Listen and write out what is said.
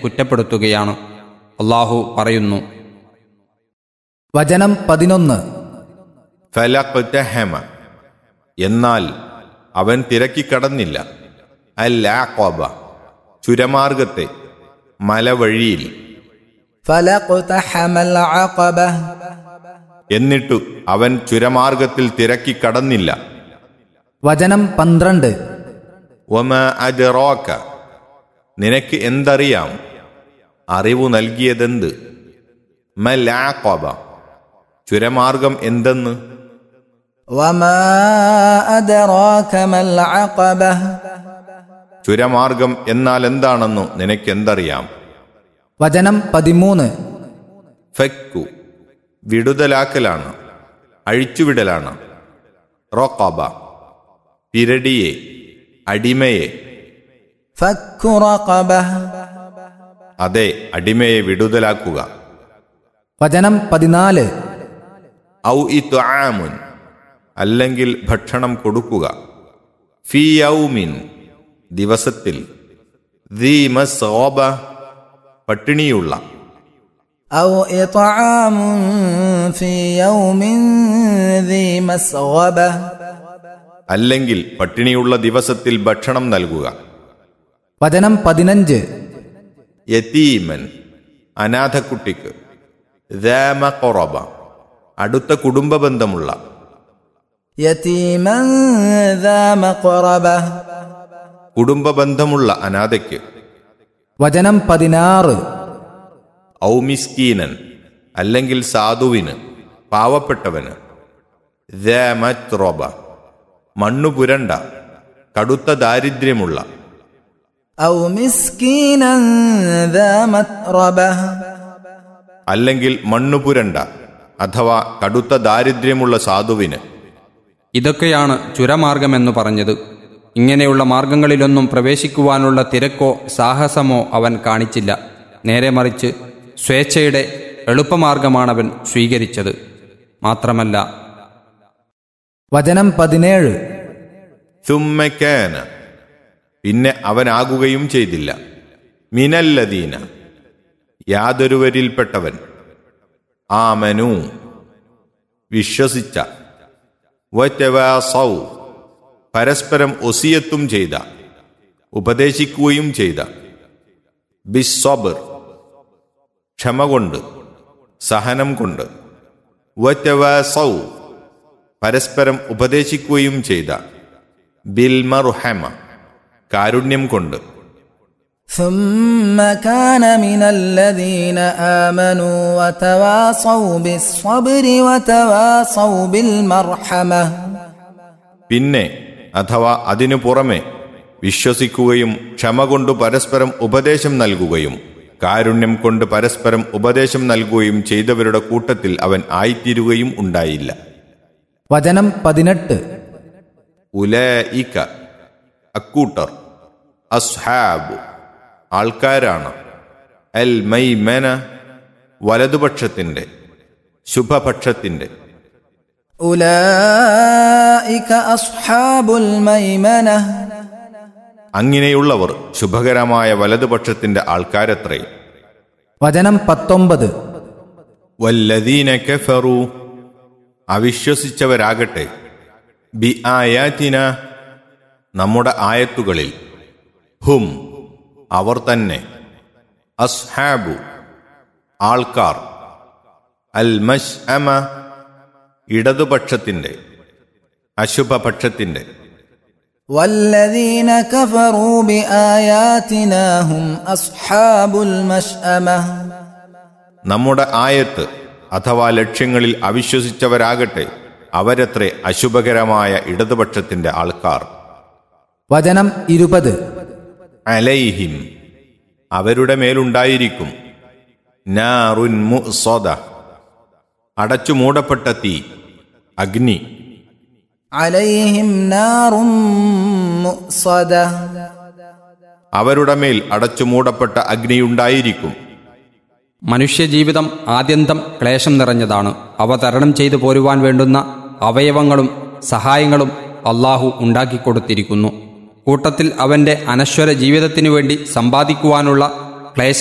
കുറ്റപ്പെടുത്തുകയാണ് അള്ളാഹു പറയുന്നു വചനം പതിനൊന്ന് ഫലഖ്തഹമ എന്നാൽ അവൻ തിരക്കിക്കടന്നില്ല അൽ ആഖബ ചുരമാർഗത്തെ മലവഴിയിൽ فلاقتحم العقبة എന്നിട്ടു അവൻ ചുരമാർഗത്തിൽ തിരക്കിക്കടന്നില്ല വചനം പന്ത്രണ്ട് ഒമ അജറോക്ക നിനക്ക് എന്തറിയാം അറിവു നൽകിയതെന്ത് മൽ ആഖബ ചുരമാർഗം എന്തെന്ന് وما أدراك ما العقبة ചുരമാർഗം എന്നാൽ എന്താണെന്നു നിനക്കെന്തറിയാം വചനം പതിമൂന്ന് ഫക്കു വിടുതലാക്കലാണ് അഴിച്ചുവിടലാണ് റോക്കാബ പിരടിയെ അടിമയെ فك رقبة അതെ അടിമയെ വിടുതലാക്കുക വചനം പതിനാല് ഔ ഇത്ആമുൻ അല്ലെങ്കിൽ ഭക്ഷണം കൊടുക്കുക ഫി യൗമിൻ ദിവസത്തിൽ ദീ മസ്ഗബ പട്ടിണിയുള്ള أو إطعام في يوم ذي مسغبة അല്ലെങ്കിൽ പട്ടിണിയുള്ള ദിവസത്തിൽ ഭക്ഷണം നൽകുക വചനം പതിനഞ്ച് യതീമൻ അനാഥക്കുട്ടിക്ക് ദാമ കൊറബ അടുത്ത കുടുംബ ബന്ധമുള്ള يتيما ذا مقربة കുടുംബ ബന്ധമുള്ള അനാഥയ്ക്ക് വചനം പതിനാറ് ഔമിസ്കീനൻ അല്ലെങ്കിൽ സാധുവിന് പാവപ്പെട്ടവന് ദാമത്രോബ മണ്ണു പുരണ്ട കടുത്ത ദാരിദ്ര്യമുള്ള أو مسكينا ذا متربة അല്ലെങ്കിൽ മണ്ണു പുരണ്ട അഥവാ കടുത്ത ദാരിദ്ര്യമുള്ള സാധുവിന് ഇതൊക്കെയാണ് ചുരമാർഗമെന്നു പറഞ്ഞത് ഇങ്ങനെയുള്ള മാർഗങ്ങളിലൊന്നും പ്രവേശിക്കുവാനുള്ള തിരക്കോ സാഹസമോ അവൻ കാണിച്ചില്ല നേരെ മറിച്ച് സ്വേച്ഛയുടെ എളുപ്പമാർഗമാണവൻ സ്വീകരിച്ചത് മാത്രമല്ല വചനം പതിനേഴ് സുമ്മക്കാന പിന്നെ അവനാകുകയും ചെയ്തില്ല മിനല്ലദീന യാതൊരുവരിൽപ്പെട്ടവൻ ആമനു വിശ്വസിച്ച വറ്റവാസൗ പരസ്പരം ഒസിയത്തും ചെയ്ത ഉപദേശിക്കുകയും ചെയ്ത ബിസ്വബർ ക്ഷമ കൊണ്ട് സഹനം കൊണ്ട് വറ്റവാസൗ പരസ്പരം ഉപദേശിക്കുകയും ചെയ്ത ബിൽമറുഹമ കാരുണ്യം കൊണ്ട് ثم كان من الذين آمنوا وتواصوا بالصبر وتواصوا بالمرحمة പിന്നെ അഥവാ അതിനു പുറമെ വിശ്വസിക്കുകയും ക്ഷമ കൊണ്ട് പരസ്പരം ഉപദേശം നൽകുകയും കാരുണ്യം കൊണ്ട് പരസ്പരം ഉപദേശം നൽകുകയും ചെയ്തവരുടെ കൂട്ടത്തിൽ അവൻ ആയിത്തീരുകയും ഉണ്ടായില്ല വചനം പതിനെട്ട് ഉലയിക്ക അക്കൂട്ടർ അസ്ഹാബ് ആൾക്കാരാണ് അൽ മൈമന വലതുപക്ഷത്തിന്റെ ശുഭപക്ഷത്തിന്റെ أولئك أصحاب الميمنة അങ്ങനെയുള്ളവർ ശുഭകരമായ വലതുപക്ഷത്തിന്റെ ആൾക്കാരത്രേ വചനം പത്തൊമ്പത് വല്ലദീന കഫറു അവിശ്വസിച്ചവരാകട്ടെ ബി ആയാത്തിന നമ്മുടെ ആയത്തുകളിൽ ഹും അവർ തന്നെ അസ്ഹാബു ആൾക്കാർ അൽ മഷ് അമ ഇടതുപക്ഷത്തിന്റെ അശുഭപക്ഷത്തിന്റെ والذين كفروا بآياتنا هم أصحاب المشأمة നമ്മുടെ ആയത്ത് അഥവാ ലക്ഷ്യങ്ങളിൽ അവിശ്വസിച്ചവരാകട്ടെ അവരത്രേ അശുഭകരമായ ഇടതുപക്ഷത്തിന്റെ ആൾക്കാർ വചനം ഇരുപത് അലൈഹിം അവരുടെ മേലുണ്ടായിരിക്കും നാറുൻ മുസ്സദ അടച്ചു മൂടപ്പെട്ട തീ അഗ്നി عليهم نار مؤصدة അവരുടെ മേൽ അടച്ചു മൂടപ്പെട്ട അഗ്നിയുണ്ടായിരിക്കും മനുഷ്യജീവിതം ആദ്യന്തം ക്ലേശം നിറഞ്ഞതാണ് അവ തരണം ചെയ്തു പോരുവാൻ വേണ്ടുന്ന അവയവങ്ങളും സഹായങ്ങളും അള്ളാഹു ഉണ്ടാക്കിക്കൊടുത്തിരിക്കുന്നു കൂട്ടത്തിൽ അവന്റെ അനശ്വര ജീവിതത്തിനു വേണ്ടി സമ്പാദിക്കുവാനുള്ള ക്ലേശ